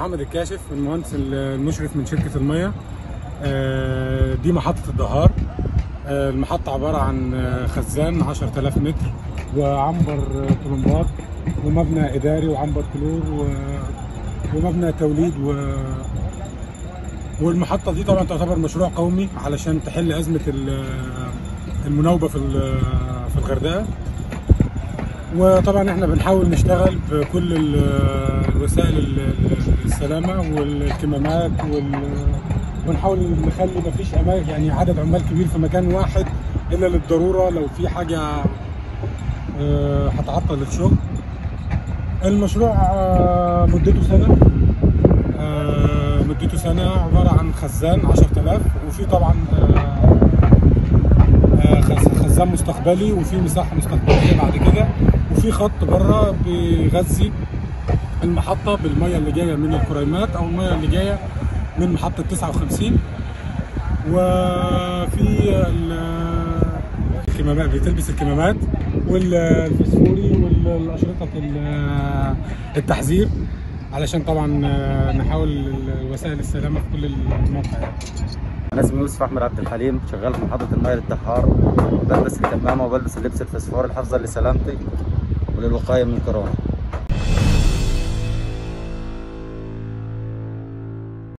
محمد الكاشف المهندس المشرف من شركة المية آه، دي محطة الدهار آه، المحطة عبارة عن آه، خزان 10000 متر وعنبر آه، طلمبات ومبنى إداري وعنبر كلور و- ومبنى توليد و والمحطة دي طبعا تعتبر مشروع قومي علشان تحل أزمة ال- المناوبة في ال- في الغردقة وطبعا احنا بنحاول نشتغل بكل ال- الوسائل ال- ال- السلامه والكمامات وال ونحاول نخلي مفيش اماكن يعني عدد عمال كبير في مكان واحد الا للضروره لو في حاجه آه، هتعطل الشغل المشروع آه، مدته سنه آه، مدته سنه عباره عن خزان 10000 وفي طبعا آه، آه، خز- خزان مستقبلي وفي مساحه مستقبليه بعد كده وفي خط بره بيغذي المحطه بالميه اللي جايه من الكريمات او الميه اللي جايه من محطه 59 وفي ال- الكمامات بتلبس الكمامات والفسفوري والاشرطه ال- التحذير علشان طبعا آه، نحاول وسائل السلامه في كل الموقع يعني. انا اسمي يوسف احمد عبد الحليم شغال في محطه الميه للدحار بلبس الكمامه وبلبس اللبس الفسفوري الحفظا لسلامتي وللوقايه من كورونا